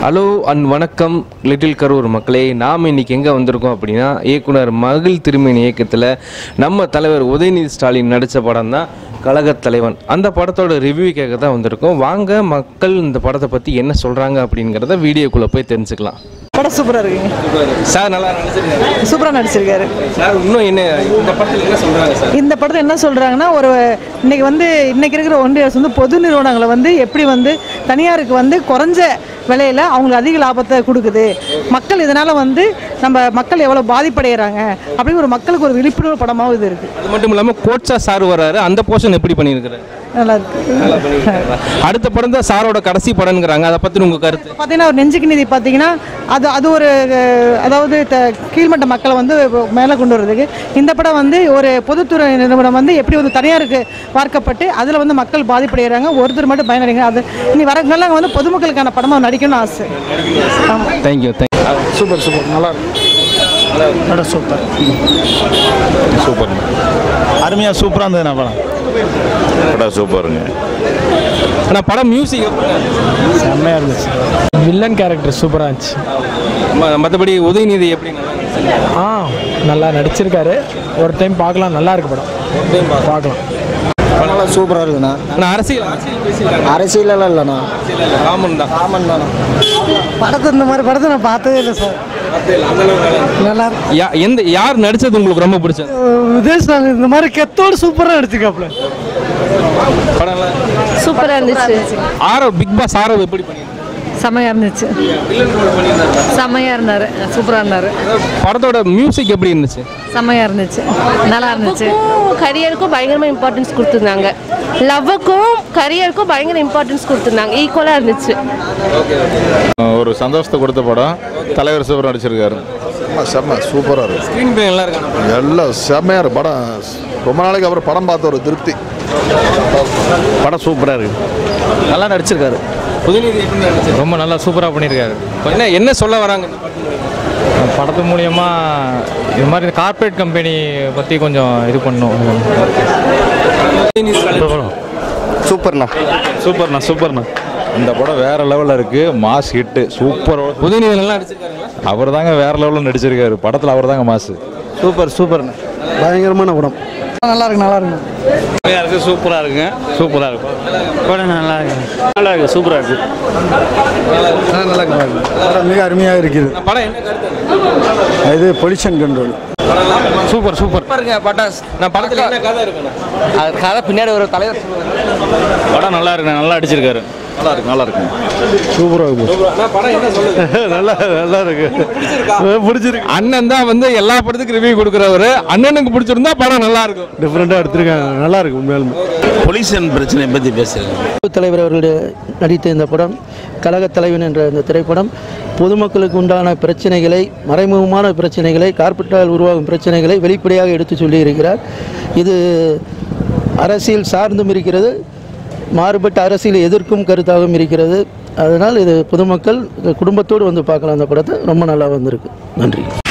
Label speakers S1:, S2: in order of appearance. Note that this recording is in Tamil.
S1: ஹலோ அண்ட் வணக்கம் லிட்டில் கரூர் மக்களே நாம் இன்னைக்கு எங்கே வந்திருக்கோம் அப்படின்னா இயக்குனர் மகிழ் திருமேனி இயக்கத்தில் நம்ம தலைவர் உதயநிதி ஸ்டாலின் நடித்த படம் தான் கழகத் தலைவன் அந்த படத்தோட ரிவ்யூ கேட்க தான் வந்திருக்கோம் வாங்க மக்கள் இந்த படத்தை பற்றி என்ன சொல்கிறாங்க அப்படிங்கிறத வீடியோக்குள்ளே போய் தெரிஞ்சுக்கலாம்
S2: படம் சூப்பராக இருக்குங்க
S1: சார் நல்லா நடிச்சிருக்காங்க
S2: சூப்பராக நடிச்சிருக்காரு
S1: சார் இன்னும் என்ன இந்த படத்தில் என்ன சொல்கிறாங்க சார்
S2: இந்த படத்தில் என்ன சொல்கிறாங்கன்னா ஒரு இன்னைக்கு வந்து இன்னைக்கு இருக்கிற ஒன்றிய அரசு வந்து பொது நிறுவனங்களை வந்து எப்படி வந்து தனியாருக்கு வந்து குறைஞ்ச விலையில் அவங்களுக்கு அதிக லாபத்தை கொடுக்குது மக்கள் இதனால் வந்து நம்ம மக்கள் எவ்வளோ பாதிப்படைகிறாங்க அப்படின்னு ஒரு மக்களுக்கு ஒரு விழிப்புணர்வு படமாகவும் இது இருக்குது
S1: அது மட்டும் இல்லாமல் கோட்சா சார் வராரு அந்த போர்ஷன் எப்படி பண்ணியிருக்கிறாரு
S2: நல்லா இருக்கு
S1: அடுத்த படம் தான் சாரோட கடைசி படம்ங்கிறாங்க அதை பற்றி உங்கள் கருத்து
S2: பார்த்தீங்கன்னா ஒரு நெஞ்சுக்கு நீதி பார்த்தீங்கன்னா அது அது ஒரு அஹ், அதாவது த- கீழ்மட்ட மக்களை வந்து மேலே கொண்டு வர்றதுக்கு இந்த படம் வந்து ஒரு பொதுத்துறை நிறுவனம் வந்து எப்படி வந்து தனியாருக்கு பார்க்கப்பட்டு அதில் வந்து மக்கள் பாதிப்படைகிறாங்க ஒருத்தர் மட்டும் பயனடைங்க அது இனி வரங்கெல்லாம் வந்து பொதுமக்களுக்கான படமாக நடிக்கணும்னு ஆசை ஆமாம்
S1: தேங்க்யூ தேங்க்யூ
S3: சூப்பர் சூப்பர் நல்லா இருக்கு படம் சூப்பர்
S4: சூப்பர்
S3: அருமையாக சூப்பராக இருந்தது நான் படம்
S4: படம் சூப்பருங்க
S1: ஆனால் படம் மியூசிக்
S3: செம்மையாக இருந்துச்சு
S5: வில்லன் கேரக்டர் சூப்பராக இருந்துச்சு
S1: மற்றபடி உதயநிதி எப்படி
S5: ஆ நல்லா நடிச்சிருக்காரு ஒரு டைம் பார்க்கலாம் நல்லா இருக்கு படம் பார்க்கலாம்
S3: நல்லா சூப்பராக இருக்குண்ணா
S1: ஆனால் அரசியல் அரசியல் பேசியிருக்காங்க
S3: அரசியலெல்லாம் இல்லைண்ணா
S1: ராமன் தான்
S3: ஆமாம் தானே
S2: படத்தை இந்த மாதிரி படத்தை நான் பார்த்ததே இல்லை சார் நல்லா
S1: யா- எந்த யார் நடிச்சது உங்களுக்கு ரொம்ப பிடிச்சது
S2: விதேஷ் நாங்கள் இந்த மாதிரி கெத்தோடு சூப்பராக நடிச்சிருக்காப்புல
S1: படம்லாம்
S6: சூப்பராக இருந்துச்சு
S1: ஆரவ் பிக் பாஸ் ஆரவ் எப்படி பண்ணியிருந்தாரு
S6: செம்மையாக இருந்துச்சு செம்மையாக இருந்தார் சூப்பராக இருந்தார்
S1: படத்தோட மியூசிக் எப்படி இருந்துச்சு
S6: செம்மையாக இருந்துச்சு நல்லா இருந்துச்சு
S7: கரியருக்கும் பயங்கரமாக இம்பார்ட்டன்ஸ் கொடுத்துருந்தாங்க லவ்வுக்கும் கரியருக்கும் பயங்கர இம்பார்ட்டன்ஸ் கொடுத்துருந்தாங்க ஈக்குவலாக இருந்துச்சு
S4: ஒரு சந்தோஷத்தை கொடுத்த படம் தலைவர் சூப்பர் நடிச்சிருக்காரு
S8: செம்ம செம்ம சூப்பராக இருக்கு
S1: ஸ்க்ரீன் பிளே நல்லா இருக்காங்க
S8: எல்லாம் செம்மையாக இருக்கு படம் ரொம்ப நாளைக்கு அப்புறம் படம் பார்த்த ஒரு திருப்தி
S3: படம் சூப்பராக இருக்கு நல்லா நடிச்சிருக்காரு
S1: உதயநிதி எப்படி நடிச்சது
S5: ரொம்ப நல்லா சூப்பராக பண்ணியிருக்காரு
S1: என்ன என்ன சொல்ல வராங்க இந்த படத்துல?
S5: படத்து மூலியமா இது மாதிரி இந்த கார்ப்பரேட் கம்பெனி பற்றி கொஞ்சம் இது பண்ணும்
S1: உதயநிதி ஸ்டாலின்
S3: சூப்பர்ண்ணா சூப்பர்ண்ணா சூப்பர்ண்ணா
S4: இந்த படம் வேற லெவலில் இருக்கு மாஸ் ஹிட்டு சூப்பர்
S1: உதயநிதி நல்லா நடிச்சிருக்காருங்களா
S4: அவர் தாங்க வேற லெவலில் நடிச்சிருக்காரு படத்தில் அவர் தாங்க மாசு
S3: சூப்பர் சூப்பர்ண்ணா பயங்கரமான படம்
S2: நல்லா இருக்கு நல்லா இருக்கு
S3: செம்மையாக இருக்குது சூப்பராக இருக்குங்க சூப்பராக இருக்கு படம் நல்லா இருக்கு நல்லா இருக்கு சூப்பராக இருக்கு நல்லா இருக்கு படம் மிக அருமையாக இருக்குது
S1: நான் படம் என்ன கருத்து
S3: இது பொல்யூஷன் கண்ட்ரோல்
S5: சூப்பர் சூப்பர்
S1: பாருங்க பட்டாஸ் நான் படத்துல என்ன கதை இருக்குண்ணா
S3: அது கதை பின்னாடி ஒரு தலைவர் படம் நல்லா இருக்கு நல்லா அடிச்சிருக்காரு
S4: நல்லா இருக்கு நல்லா இருக்கு
S3: சூப்பராக இருக்கு
S1: நான் படம் என்ன சொல்லுது
S3: நல்லா நல்லா இருக்கு பிடிச்சிருக்கு
S1: அண்ணன் தான் வந்து எல்லா படத்துக்கும் ரிவ்யூ கொடுக்குறவரு அண்ணனுக்கு பிடிச்சிருந்தா படம் நல்லா இருக்கும்
S3: டிஃப்ரெண்ட்டாக எடுத்திருக்காங்க நல்லா இருக்கு உண்மையாலுமே
S9: பொல்யூஷன் பிரச்சனையை பற்றி பேசுகிறேன்
S10: தலைவர் அவர்கள் நடித்த இந்த படம் கழகத் தலைவன் என்ற இந்த திரைப்படம் பொதுமக்களுக்கு உண்டான பிரச்சனைகளை மறைமுகமான பிரச்சனைகளை கார்பரேட்டால் உருவாகும் பிரச்சனைகளை வெளிப்படையாக எடுத்து சொல்லியிருக்கிறார் இது அரசியல் சார்ந்தும் இருக்கிறது மாறுபட்ட அரசியல் எதிர்க்கும் கருத்தாகவும் இருக்கிறது அதனால் இது பொதுமக்கள் குடும்பத்தோடு வந்து பார்க்கலாம் அந்த படத்தை ரொம்ப நல்லா வந்திருக்கு நன்றி